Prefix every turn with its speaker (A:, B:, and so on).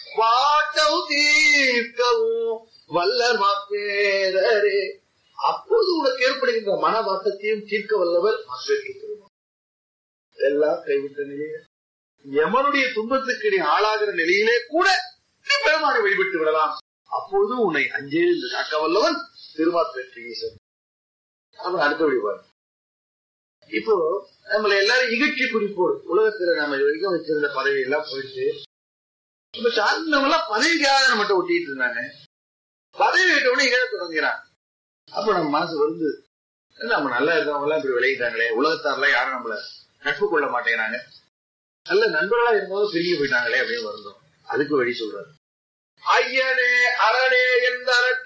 A: வாட்டம் தீர்க்கவும் வல்லர் மாப்பேரரே அப்போது உனக்கு ஏற்படுகின்ற மன வாட்டத்தையும் தீர்க்க வல்லவர் மாப்பேருக்கு பெருமான் எல்லாம் கைவிட்ட நிலையில யமனுடைய துன்பத்துக்கு நீ ஆளாகிற நிலையிலே கூட நீ பெருமானை வழிபட்டு விடலாம் அப்போது உன்னை அஞ்சே என்று காக்க வல்லவன் திருமாப்பேற்று ஈசன் அப்புறம் அடுத்த வழிபாடு இப்போ நம்மள எல்லாரும் இகழ்ச்சி குறிப்போடு உலகத்துல நம்ம இது வரைக்கும் வச்சிருந்த பதவி எல்லாம் போயிட்டு இப்ப சார்ந்தவங்க எல்லாம் பதவிக்காக மட்டும் ஒட்டிட்டு இருந்தாங்க பதவி விட்டவனே இகழ தொடங்குறான் அப்ப நம்ம மனசு வந்து நம்ம நல்லா இருந்தவங்க எல்லாம் இப்படி விளையிட்டாங்களே உலகத்தாரெல்லாம் யாரும் நம்மள நட்பு கொள்ள மாட்டேங்கிறாங்க நல்ல நண்பர்களா இருந்தவங்க பிரிஞ்சு போயிட்டாங்களே அப்படின்னு வருந்தோம் அதுக்கு வழி சொல்றாரு ஐயனே அரணே எந்த